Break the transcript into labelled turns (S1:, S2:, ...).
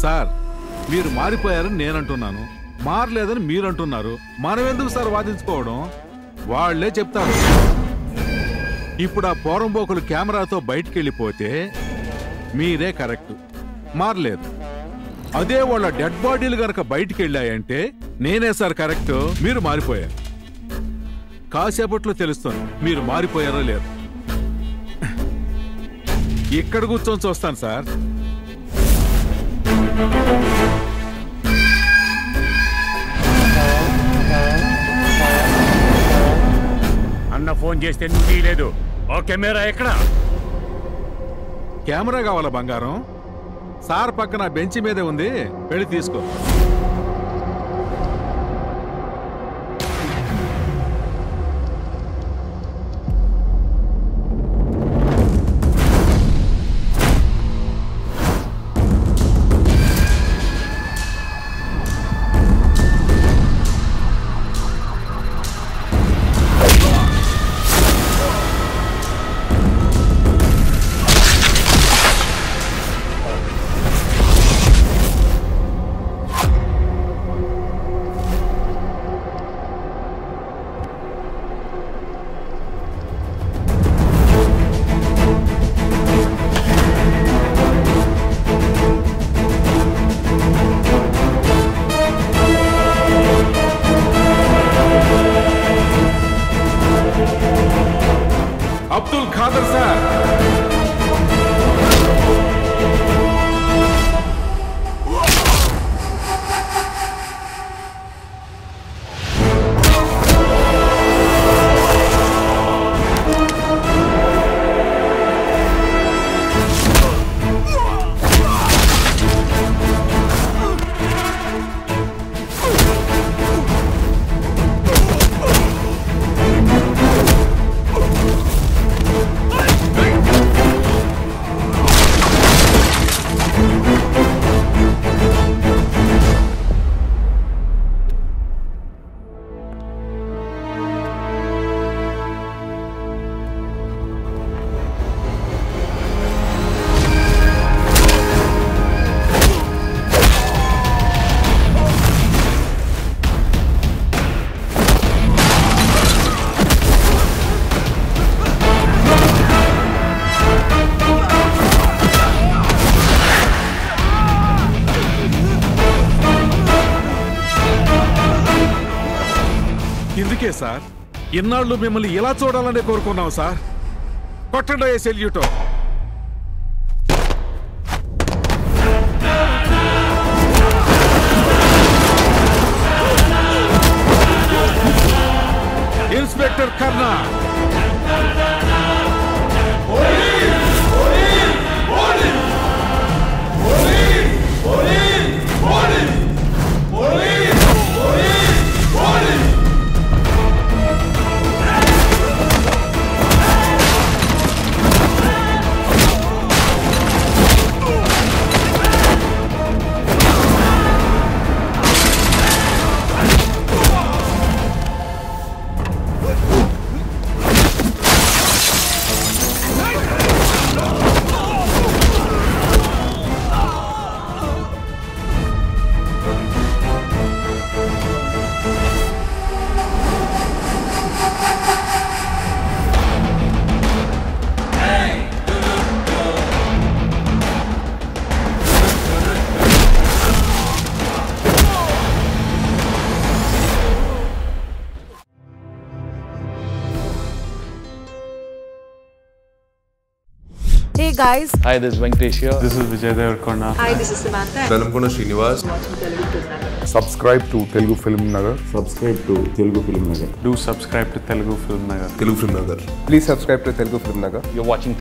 S1: Sir మీరు మారిపోయారని నేనంటున్నాను మారలేదని మీరు అంటున్నారు మనం ఎందుకు సార్ వాదించుకోవడం వాళ్ళే చెప్తారు ఇప్పుడు ఆ పోరంబోకులు కెమెరాతో బయటికి వెళ్ళిపోతే మీరే కరెక్ట్ మారలేదు అదే వాళ్ళ డెడ్ బాడీలు గనక బయటికి వెళ్ళాయంటే నేనే సార్ కరెక్ట్ మీరు మారిపోయారు కాసేపట్లో తెలుస్తుంది మీరు మారిపోయారో లేరు ఇక్కడ కూర్చొని చూస్తాను సార్
S2: అన్న ఫోన్ చేస్తే నువ్వు తీయలేదు ఓ కెమెరా ఎక్కడ
S1: కెమెరా కావాలా బంగారం సార్ పక్కన బెంచ్ మీదే ఉంది వెళ్ళి తీసుకో అబ్దుల్ ఖాదర్ సార్ ఇందుకే సార్ ఇన్నాళ్ళు మిమ్మల్ని ఇలా చూడాలని కోరుకున్నాం సార్ కొట్టండి సెల్యూటో inspector Karna
S3: Hey guys,
S4: Hi, this is Venkatesh here.
S5: This is Vijay Devarkonda.
S3: hi, this is Samantha.
S6: Velankonda Srinivas
S7: subscribe to Telugu Film Nagar.
S8: Subscribe to Telugu film Nagar
S5: Do subscribe to Telugu Film Nagar.
S6: Telugu film Nagar
S7: Please subscribe to Telugu Film Nagar.
S4: You're watching